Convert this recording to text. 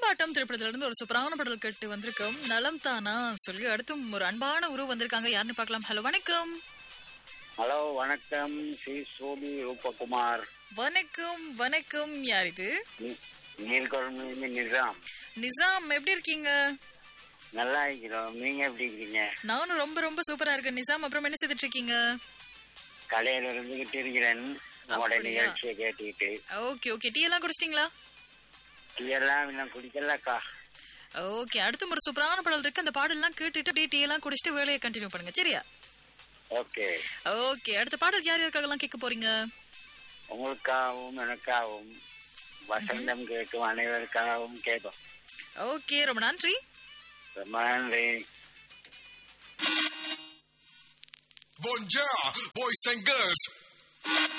ஆர்ப்பாட்டம் திரைப்படத்துல இருந்து ஒரு சூப்பரான பாடல் கேட்டு வந்திருக்கோம் நலம் தானா சொல்லி அடுத்தும் ஒரு அன்பான உறவு வந்திருக்காங்க யாருன்னு பார்க்கலாம் ஹலோ வணக்கம் ஹலோ வணக்கம் ஸ்ரீ சோபி ரூபகுமார் வணக்கம் வணக்கம் யார் இது நீ- நீர்கொழும்பு நிசாம் நிசாம் எப்படி இருக்கீங்க நல்லா இருக்கிறோம் நீங்க எப்படி இருக்கீங்க நானும் ரொம்ப ரொம்ப சூப்பரா இருக்கேன் நிசாம் அப்புறம் என்ன செய்துட்டு இருக்கீங்க கடையில இருந்துகிட்டு இருக்கிறேன் உங்களோட அப்படியா? நிகழ்ச்சியை கேட்டுக்கிட்டு ஓகே ஓகே டீ எல்லாம் குடிச்சிட்டீங்களா டீ எல்லாம் இன்னும் குடிக்கலக்கா ஓகே அடுத்தும் ஒரு சூப்பரான பாடல் இருக்கு அந்த பாடல்லாம் கேட்டுட்டு அப்படியே டீ எல்லாம் குடிச்சிட்டு வேலையை கண்டினியூ பண்ணுங்க சரியா ஓகே ஓகே அடுத்த பாடல் யார் யாருக்காகலாம் கேட்க போறீங்க உங்களுக்காகவும் எனக்காகவும் வசந்தம் கேட்கும் அனைவருக்காகவும் கேட்போம் ஓகே ரொம்ப நன்றி ரொம்ப நன்றி Bonjour, boys and girls.